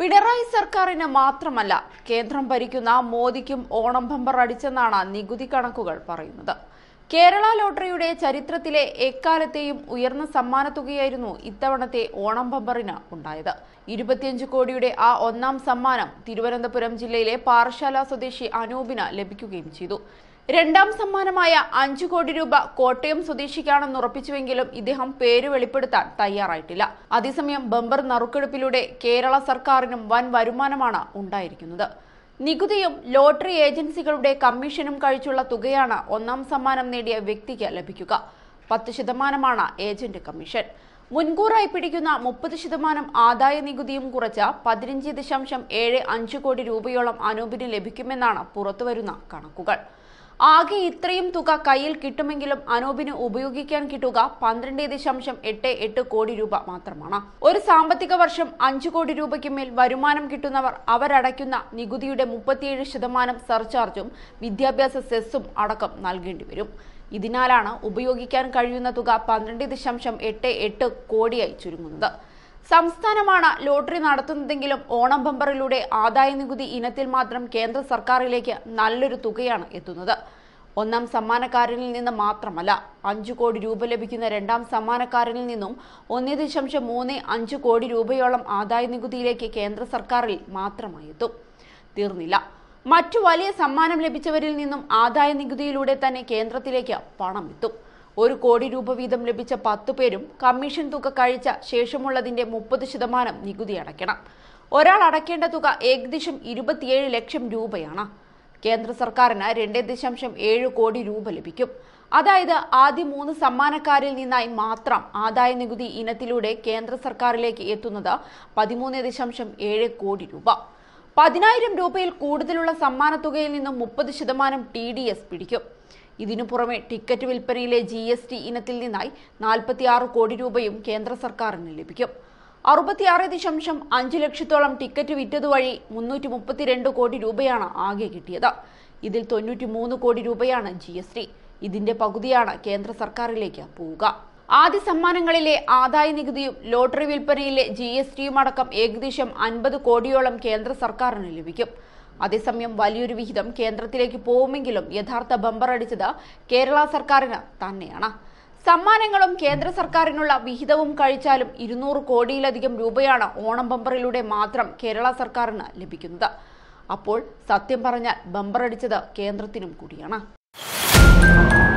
പിണറായി സർക്കാരിന് മാത്രമല്ല കേന്ദ്രം ഭരിക്കുന്ന മോദിക്കും ഓണം ബമ്പർ അടിച്ചെന്നാണ് നികുതി കണക്കുകൾ പറയുന്നത് കേരള ലോട്ടറിയുടെ ചരിത്രത്തിലെ എക്കാലത്തെയും ഉയർന്ന സമ്മാനത്തുകയായിരുന്നു ഇത്തവണത്തെ ഓണം ബമ്പറിന് ഉണ്ടായത് ഇരുപത്തിയഞ്ച് കോടിയുടെ ആ ഒന്നാം സമ്മാനം തിരുവനന്തപുരം ജില്ലയിലെ പാറശാല സ്വദേശി അനൂപിന് ലഭിക്കുകയും ചെയ്തു രണ്ടാം സമ്മാനമായ അഞ്ചു കോടി രൂപ കോട്ടയം സ്വദേശിക്കാണെന്ന് ഉറപ്പിച്ചുവെങ്കിലും ഇദ്ദേഹം പേര് വെളിപ്പെടുത്താൻ തയ്യാറായിട്ടില്ല അതേസമയം ബമ്പർ നറുക്കെടുപ്പിലൂടെ കേരള സർക്കാരിനും വൻ വരുമാനമാണ് ഉണ്ടായിരിക്കുന്നത് നികുതിയും ലോട്ടറി ഏജൻസികളുടെ കമ്മീഷനും കഴിച്ചുള്ള തുകയാണ് ഒന്നാം സമ്മാനം നേടിയ വ്യക്തിക്ക് ലഭിക്കുക പത്ത് ശതമാനമാണ് ഏജന്റ് കമ്മീഷൻ മുൻകൂറായി പിടിക്കുന്ന മുപ്പത് ശതമാനം ആദായ നികുതിയും കുറച്ച് പതിനഞ്ച് ദശാംശം ഏഴ് അഞ്ച് കോടി രൂപയോളം അനൂപിന് ലഭിക്കുമെന്നാണ് പുറത്തുവരുന്ന കണക്കുകൾ ആകെ ഇത്രയും തുക കയ്യിൽ കിട്ടുമെങ്കിലും അനൂപിന് ഉപയോഗിക്കാൻ കിട്ടുക പന്ത്രണ്ട് ദശാംശം എട്ട് എട്ട് കോടി രൂപ മാത്രമാണ് ഒരു സാമ്പത്തിക വർഷം അഞ്ചു കോടി രൂപയ്ക്ക് മേൽ വരുമാനം കിട്ടുന്നവർ അവരടയ്ക്കുന്ന നികുതിയുടെ മുപ്പത്തിയേഴ് ശതമാനം സർചാർജും വിദ്യാഭ്യാസ സെസ്സും അടക്കം നൽകേണ്ടി വരും ഇതിനാലാണ് ഉപയോഗിക്കാൻ കഴിയുന്ന തുക പന്ത്രണ്ട് ദശാംശം എട്ട് എട്ട് കോടിയായി ചുരുങ്ങുന്നത് സംസ്ഥാനമാണ് ലോട്ടറി നടത്തുന്നതെങ്കിലും ഓണം ബമ്പറിലൂടെ ആദായ നികുതി ഇനത്തിൽ മാത്രം കേന്ദ്ര സർക്കാരിലേക്ക് നല്ലൊരു തുകയാണ് എത്തുന്നത് ഒന്നാം സമ്മാനക്കാരനിൽ നിന്ന് മാത്രമല്ല അഞ്ചു കോടി രൂപ ലഭിക്കുന്ന രണ്ടാം സമ്മാനക്കാരനിൽ നിന്നും ഒന്ന് ദശാംശം മൂന്ന് അഞ്ച് കോടി രൂപയോളം ആദായ നികുതിയിലേക്ക് കേന്ദ്ര സർക്കാരിൽ മാത്രമായി എത്തും തീർന്നില്ല മറ്റു വലിയ സമ്മാനം ലഭിച്ചവരിൽ നിന്നും ആദായ നികുതിയിലൂടെ തന്നെ കേന്ദ്രത്തിലേക്ക് പണം എത്തും ഒരു കോടി രൂപ വീതം ലഭിച്ച പത്തു പേരും കമ്മീഷൻ തുക കഴിച്ച ശേഷമുള്ളതിന്റെ മുപ്പത് ശതമാനം നികുതി അടയ്ക്കണം ഒരാൾ അടയ്ക്കേണ്ട തുക ഏകദേശം ഇരുപത്തിയേഴ് ലക്ഷം രൂപയാണ് കേന്ദ്ര സർക്കാരിന് രണ്ട് ദശാംശം ഏഴ് കോടി രൂപ ലഭിക്കും അതായത് ആദ്യ മൂന്ന് സമ്മാനക്കാരിൽ നിന്നായി മാത്രം ആദായ നികുതി ഇനത്തിലൂടെ കേന്ദ്ര സർക്കാരിലേക്ക് എത്തുന്നത് പതിമൂന്ന് ദശാംശം ഏഴ് കോടി രൂപ പതിനായിരം രൂപയിൽ കൂടുതലുള്ള സമ്മാനത്തുകയിൽ നിന്നും മുപ്പത് ശതമാനം ടി ഡി എസ് പിടിക്കും ഇതിനു പുറമെ ടിക്കറ്റ് വിൽപ്പനയിലെ ജി എസ് ടി ഇനത്തിൽ നിന്നായി നാൽപ്പത്തിയാറ് കോടി രൂപയും കേന്ദ്ര സർക്കാരിന് ലഭിക്കും അറുപത്തിയാറ് ദശാംശം അഞ്ച് ലക്ഷത്തോളം ടിക്കറ്റ് വിറ്റതുവഴി മുന്നൂറ്റി മുപ്പത്തിരണ്ട് കോടി രൂപയാണ് ആകെ കിട്ടിയത് ഇതിൽ തൊണ്ണൂറ്റി മൂന്ന് കോടി രൂപയാണ് ജി എസ് ടി ഇതിന്റെ പകുതിയാണ് കേന്ദ്ര സർക്കാരിലേക്ക് പോവുക ആദ്യ സമ്മാനങ്ങളിലെ ആദായ നികുതിയും ലോട്ടറി വിൽപ്പനയിലെ ജി എസ് ടിയും അടക്കം ഏകദേശം അൻപത് കോടിയോളം കേന്ദ്ര സർക്കാരിന് ലഭിക്കും അതേസമയം വലിയൊരു വിഹിതം കേന്ദ്രത്തിലേക്ക് പോവുമെങ്കിലും യഥാർത്ഥ ബമ്പർ അടിച്ചത് കേരള സർക്കാരിന് തന്നെയാണ് സമ്മാനങ്ങളും കേന്ദ്ര സർക്കാരിനുള്ള വിഹിതവും കഴിച്ചാലും ഇരുന്നൂറ് കോടിയിലധികം രൂപയാണ് ഓണം ബമ്പറിലൂടെ മാത്രം കേരള സർക്കാരിന് ലഭിക്കുന്നത് അപ്പോൾ സത്യം പറഞ്ഞാൽ ബമ്പർ അടിച്ചത് കേന്ദ്രത്തിനും കൂടിയാണ്